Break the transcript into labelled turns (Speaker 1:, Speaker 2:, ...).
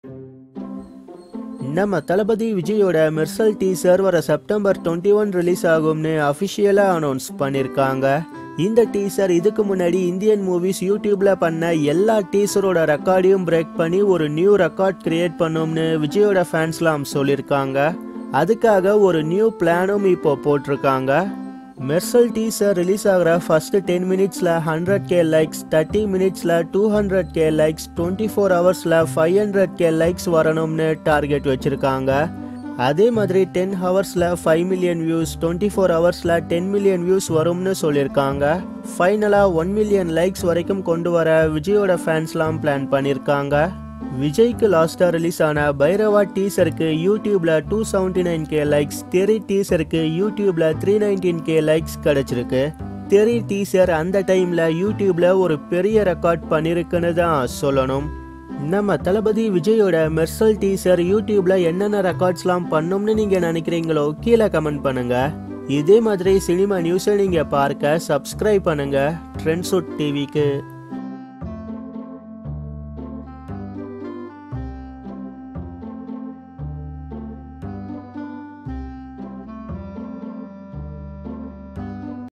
Speaker 1: நம்ம தளபதி விஜயோட மெர்சல் டீசர் வர செப்டம்பர் டுவெண்ட்டி ஒன் ரிலீஸ் ஆகும்னு அஃபிஷியலாக அனௌன்ஸ் பண்ணியிருக்காங்க இந்த டீசர் இதுக்கு முன்னாடி இந்தியன் மூவிஸ் யூடியூப்ல பண்ண எல்லா டீசரோட ரெக்கார்டையும் பிரேக் பண்ணி ஒரு நியூ ரெக்கார்ட் கிரியேட் பண்ணும்னு விஜயோட ஃபேன்ஸ்லாம் சொல்லியிருக்காங்க அதுக்காக ஒரு நியூ பிளானும் இப்போ போட்டிருக்காங்க மெர்சல் டீசர் ரிலீஸ் ஆகிற ஃபர்ஸ்ட் டென் மினிட்ஸில் ஹண்ட்ரட் கே லைக்ஸ் தேர்ட்டி மினிட்ஸில் two hundred K likes twenty four ஹவர்ஸில் ஃபைவ் ஹண்ட்ரட் கே லைக்ஸ் வரணும்னு டார்கெட் வச்சுருக்காங்க அதே மாதிரி டென் ஹவர்ஸில் five million views twenty four ஹவர்ஸில் டென் மில்லியன் வியூஸ் வரும்னு சொல்லியிருக்காங்க ஃபைனலாக ஒன் மில்லியன் லைக்ஸ் வரைக்கும் கொண்டு வர விஜயோட ஃபேன்ஸ்லாம் பிளான் பண்ணியிருக்காங்க விஜய்க்கு லாஸ்டா ரிலீஸ் ஆன பைரவா டீசருக்கு யூடியூப்ல two seventy nine K likes Theri டீசருக்கு யூடியூப்ல த்ரீ நைன்டீன் கே லைக்ஸ் கிடைச்சிருக்கு தெரி டீசர் அந்த டைம்ல யூடியூப்ல ஒரு பெரிய ரெக்கார்ட் பண்ணிருக்குன்னு தான் சொல்லணும் நம்ம தளபதி விஜயோட மெர்சல் டீசர் யூடியூப்ல என்னென்ன ரெக்கார்ட்ஸ்லாம் பண்ணும்னு நீங்க நினைக்கிறீங்களோ கீழே கமெண்ட் பண்ணுங்க இதே மாதிரி சினிமா நியூஸை நீங்க பார்க்க சப்ஸ்கிரைப் பண்ணுங்க ட்ரெண்ட்ஸுட் டிவிக்கு